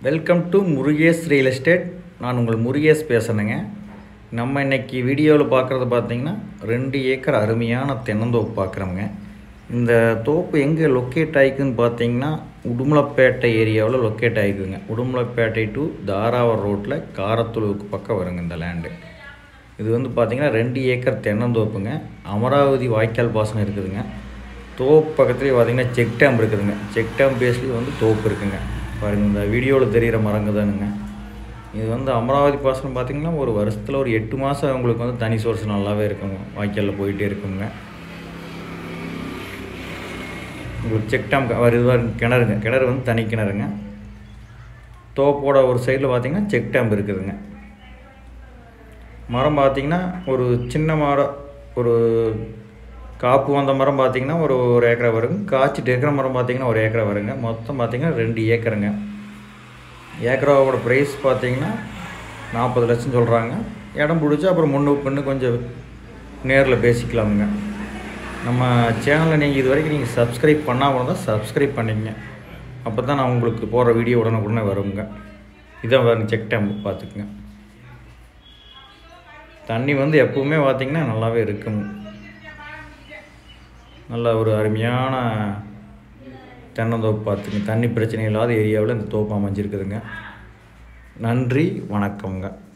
welcome to Murugesh real estate நான் உங்கள் முருகேஷ் பேசுகிறேங்க நம்ம இன்னைக்கு வீடியோவில் பார்க்குறது பார்த்தீங்கன்னா ரெண்டு ஏக்கர் அருமையான தென்னந்தோப்பு பார்க்குறோங்க இந்த தோப்பு எங்கே லொக்கேட் ஆகிக்குன்னு பார்த்தீங்கன்னா உடுமலைப்பேட்டை ஏரியாவில் லொக்கேட் ஆகிக்குங்க உடுமலைப்பேட்டை டு தாராவரம் ரோட்டில் காரத்துழுவுக்கு பக்கம் வருங்க இந்த லேண்டு இது வந்து பார்த்திங்கன்னா ரெண்டு ஏக்கர் தென்னந்தோப்புங்க அமராவதி வாய்க்கால் பாசனம் இருக்குதுங்க தோப்பு பக்கத்துலேயே பார்த்தீங்கன்னா செக் டேம் இருக்குதுங்க செக் டேம் பேஸ்லேயும் வந்து தோப்பு இருக்குங்க பாருங்கள் இந்த வீடியோவில் தெரிகிற மரங்க தானுங்க இது வந்து அமராவதி பாசனம் பார்த்திங்கன்னா ஒரு வருஷத்தில் ஒரு எட்டு மாதம் உங்களுக்கு வந்து தனி சோர்ஸ் நல்லாவே இருக்குங்க வாய்க்காலில் போயிட்டே இருக்குங்க உங்களுக்கு செக் டேம் வருது கிணறுங்க கிணறு வந்து தனி கிணறுங்க தோப்போட ஒரு சைடில் பார்த்தீங்கன்னா செக் டேம் இருக்குதுங்க மரம் பார்த்திங்கன்னா ஒரு சின்ன மரம் ஒரு காப்பு வந்த மரம் பார்த்திங்கன்னா ஒரு ஒரு ஏக்கரை வருங்க காய்ச்சிட்டு இருக்கிற மரம் பார்த்திங்கன்னா ஒரு ஏக்கரை வருங்க மொத்தம் பார்த்திங்கன்னா ரெண்டு ஏக்கருங்க ஏக்கராவோட ப்ரைஸ் பார்த்திங்கன்னா நாற்பது லட்சம் சொல்கிறாங்க இடம் பிடிச்சா அப்புறம் முன்னு பின்னு கொஞ்சம் நேரில் பேசிக்கலாமுங்க நம்ம சேனலை நீங்கள் இது வரைக்கும் நீங்கள் சப்ஸ்கிரைப் பண்ணாமல் இருந்தால் சப்ஸ்கிரைப் பண்ணிக்கங்க அப்போ தான் நான் உங்களுக்கு போகிற வீடியோ உடனுக்குடனே வருங்க இதான் பாருங்க செக் டேம் பார்த்துக்குங்க தண்ணி வந்து எப்பவுமே பார்த்திங்கன்னா நல்லாவே இருக்குங்க நல்ல ஒரு அருமையான தென்னந்தோப்பு பார்த்துங்க தண்ணி பிரச்சனை இல்லாத ஏரியாவில் இந்த தோப்பு அமைஞ்சிருக்குதுங்க நன்றி வணக்கங்க